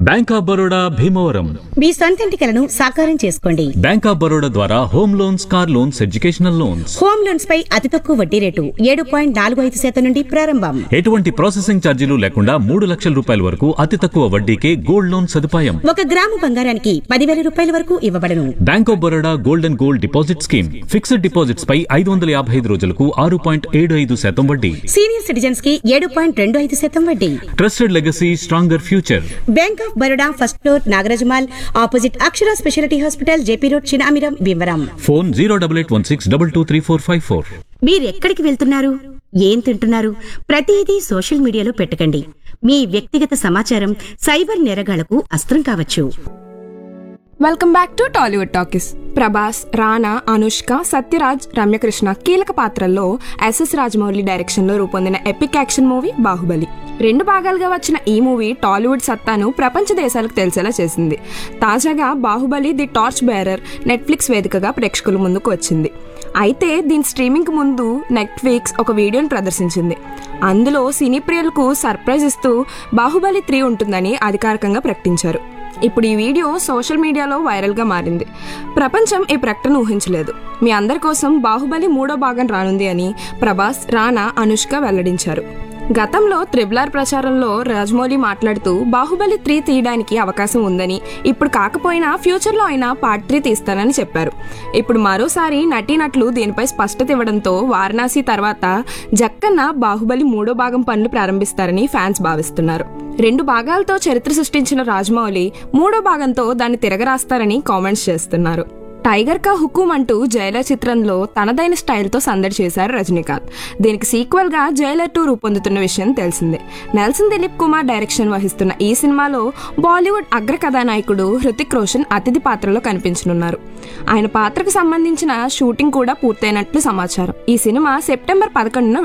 bank of Baroda Bhimavaram మీ సొంతింటి కలను సాకారం చేసుకోండి బ్యాంక్ ఆఫ్ బరోడా ద్వారా home loans car loans educational loans home loans పై అతి తక్కువ వడ్డీ రేటు ఏడు పాయింట్ నాలుగు ఐదు శాతం నుండి ప్రారంభం ఎటువంటి ప్రాసెసింగ్ ఛార్జీలు లేకుండా మూడు లక్షల రూపాయల వరకు అతి తక్కువ వడ్డీకే గోల్డ్ లోన్ సదుపాయం ఒక గ్రాము బంగారానికి పదివేల రూపాయల వరకు ఇవ్వబడను bank of Baroda gold and gold deposit scheme fixed deposits పై ఐదు వందల యాభై ఐదు రోజులకు ఆరు పాయింట్ ఏడు ఐదు శాతం వడ్డీ సీనియర్ సిటిజన్స్ కి ఏడు పాయింట్ రెండు ఐదు శాతం వడ్డీ trusted legacy stronger future bank of Baroda first floor Nagaraj mall opposite Akshara speciality hospital JP road Chinamiram Bhimavaram phone zero double eight one six double two three four five four మీరు ఎక్కడికి వెళ్తున్నారు ఏం తింటున్నారు ప్రతిదీ సోషల్ మీడియాలో పెట్టకండి మీ వ్యక్తిగత సమాచారం సైబర్ నేరగాళ్లకు అస్త్రం కావచ్చు welcome back to Tollywood talkies Prabhas Rana Anushka Sathyaraj Ramyakrishna కీలక పాత్రల్లో ఎస్ఎస్ రాజమౌళి డైరెక్షన్ లో రూపొందిన ఎపిక్ యాక్షన్ మూవీ బాహుబలి రెండు భాగాలుగా వచ్చిన ఈ మూవీ టాలీవుడ్ సత్తాను ప్రపంచ దేశాలకు తెలిసేలా చేసింది తాజాగా Baahubali the torch bearer Netflix వేదికగా ప్రేక్షకుల ముందుకు వచ్చింది అయితే దీని స్ట్రీమింగ్ ముందు నెట్ఫ్లిక్స్ ఒక వీడియోని ప్రదర్శించింది అందులో సినీ ప్రియులకు సర్ప్రైజ్ ఇస్తూ బాహుబలి త్రీ ఉంటుందని అధికారికంగా ప్రకటించారు ఇప్పుడు ఈ వీడియో సోషల్ మీడియాలో వైరల్గా మారింది ప్రపంచం ఈ ప్రకటన ఊహించలేదు మీ అందరి కోసం బాహుబలి మూడో భాగం రానుంది అని ప్రభాస్ రానా అనుష్క వెల్లడించారు గతంలో త్రిబులార్ ప్రచారంలో రాజమౌళి మాట్లాడుతూ బాహుబలి త్రీ తీయడానికి అవకాశం ఉందని ఇప్పుడు కాకపోయినా ఫ్యూచర్లో అయినా పార్ట్ త్రీ తీస్తానని చెప్పారు ఇప్పుడు మరోసారి నటీనటులు దీనిపై స్పష్టత ఇవ్వడంతో వారణాసి తర్వాత జక్కన్న బాహుబలి మూడో భాగం పనులు ప్రారంభిస్తారని ఫ్యాన్స్ భావిస్తున్నారు రెండు భాగాలతో చరిత్ర సృష్టించిన రాజమౌళి మూడో భాగంతో దాన్ని తిరగరాస్తారని కామెంట్స్ చేస్తున్నారు టైగర్ కా హుకుం అంటూ జైలర్ చిత్రంలో తనదైన స్టైల్తో సందడి చేశారు రజనీకాంత్ దీనికి సీక్వెల్ గా జైలర్ టూ రూపొందుతున్న విషయం తెలిసిందే నెల్సన్ దిలీప్ కుమార్ డైరెక్షన్ వహిస్తున్న ఈ సినిమాలో బాలీవుడ్ అగ్ర కథానాయకుడు హృతిక్ రోషన్ అతిథి పాత్రలో కనిపించనున్నారు ఆయన పాత్రకు సంబంధించిన షూటింగ్ కూడా పూర్తయినట్లు సమాచారం ఈ సినిమా సెప్టెంబర్ పదకొండున